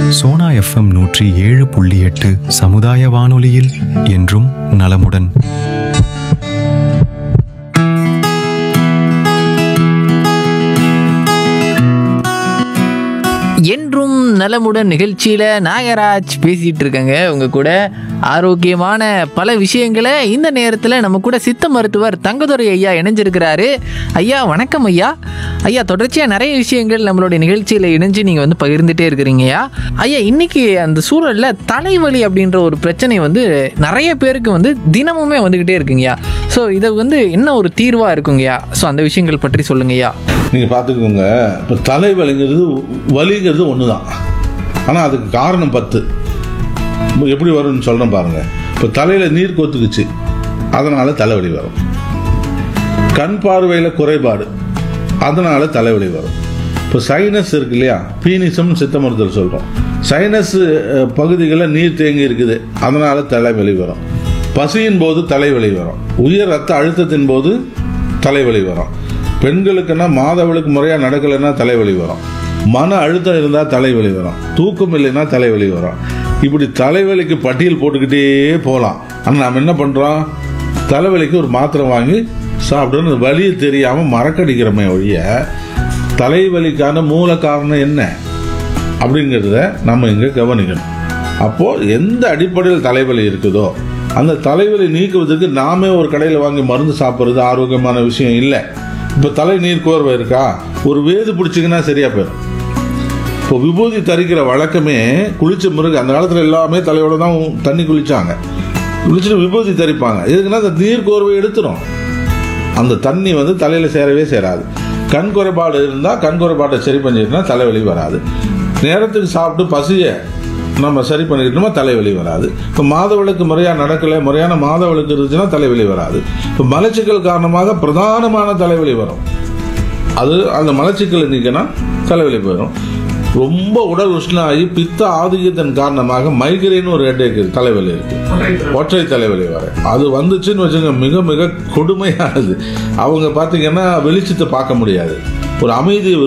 Sona FM நூற்றி ஏழு புள்ளி எட்டு சமுதாய வானொலியில் என்றும் நலமுடன் என்றும் நலமுடன் நிகழ்ச்சியில் நாகராஜ் பேசிகிட்டு இருக்கேங்க உங்க கூட ஆரோக்கியமான பல விஷயங்களை இந்த நேரத்தில் நம்ம கூட சித்த மருத்துவர் தங்கதுரை ஐயா இணைஞ்சிருக்கிறாரு ஐயா வணக்கம் ஐயா ஐயா தொடர்ச்சியாக நிறைய விஷயங்கள் நம்மளுடைய நிகழ்ச்சியில் இணைஞ்சு நீங்கள் வந்து பகிர்ந்துட்டே இருக்கிறீங்கய்யா ஐயா இன்னைக்கு அந்த சூழலில் தலைவலி அப்படின்ற ஒரு பிரச்சனை வந்து நிறைய பேருக்கு வந்து தினமுமே வந்துக்கிட்டே இருக்குங்கய்யா ஸோ இதை வந்து என்ன ஒரு தீர்வாக இருக்குங்கய்யா ஸோ அந்த விஷயங்கள் பற்றி சொல்லுங்கய்யா நீங்கள் பார்த்துக்கோங்க இப்போ தலைவலிங்கிறது வலிங்கிறது ஒன்று தான் ஆனால் அதுக்கு காரணம் பத்து இப்ப எப்படி வரும்னு சொல்கிறேன் பாருங்கள் இப்போ தலையில் நீர் கொத்துக்குச்சு அதனால் தலைவலி வரும் கண் பார்வையில் குறைபாடு அதனால் தலைவலி வரும் இப்போ சைனஸ் இருக்கு இல்லையா பீனிசம் சித்த மருத்துவர் சொல்கிறோம் சைனஸ் பகுதிகளில் நீர் தேங்கி இருக்குது அதனால் தலைவலி வரும் பசியின் போது தலைவலி வரும் உயர் ரத்த அழுத்தத்தின் போது தலைவலி வரும் பெண்களுக்குன்னா மாதவளுக்கு முறையாக நடக்கலைன்னா தலைவலி வரும் மன அழுத்தம் இருந்தால் தலைவலி வரும் தூக்கம் இல்லைன்னா தலைவலி வரும் இப்படி தலைவலிக்கு பட்டியல் போட்டுக்கிட்டே போகலாம் ஆனால் நாம் என்ன பண்ணுறோம் தலைவலிக்கு ஒரு மாத்திரை வாங்கி சாப்பிடுன்னு வலியை தெரியாமல் மறக்கடிக்கிறோமே ஒழிய தலைவலிக்கான மூல காரணம் என்ன அப்படிங்கிறத நம்ம இங்கே கவனிக்கணும் அப்போ எந்த அடிப்படையில் தலைவலி இருக்குதோ அந்த தலைவலி நீக்குவதற்கு நாமே ஒரு கடையில் வாங்கி மருந்து சாப்பிட்றது ஆரோக்கியமான விஷயம் இல்லை இப்போ தலை நீர் கோர்வை இருக்கா ஒரு வேது பிடிச்சிங்கன்னா சரியா போயிடும் இப்போ விபூதி தரிக்கிற வழக்கமே குளிச்ச முருகு அந்த காலத்தில் எல்லாமே தலையோட தான் தண்ணி குளிச்சாங்க குளிச்சுட்டு விபூதி தரிப்பாங்க எதுக்குன்னா அந்த நீர் கோர்வை எடுத்துரும் அந்த தண்ணி வந்து தலையில் சேரவே சேராது கண் குறைபாடு இருந்தால் கண் குறைபாட்டை சரி பண்ணிட்டுனா தலைவலி வராது நேரத்துக்கு சாப்பிட்டு பசியை நம்ம சரி பண்ணிக்கிட்டோமா தலைவலி வராது இப்போ மாதவிளக்கு முறையாக நடக்கலை முறையான மாதவிளக்கு இருந்துச்சுன்னா தலைவலி வராது இப்போ மலச்சிக்கல் காரணமாக பிரதானமான தலைவலி வரும் அது அந்த மலச்சிக்கலை நீக்கினா தலைவலி போயிடும் ரொம்ப உடல் உஷ்ணம் ஆகி பித்த ஆதிக்கத்தின் காரணமாக மைக்ரேன் ஒரு ஹெட்டேக் தலைவலி இருக்கு ஒற்றை தலைவலி வர அது வந்துச்சுன்னு வச்சுங்க மிக மிக கொடுமையானது அவங்க பார்த்தீங்கன்னா வெளிச்சத்தை பார்க்க முடியாது ஒரு அமைதியை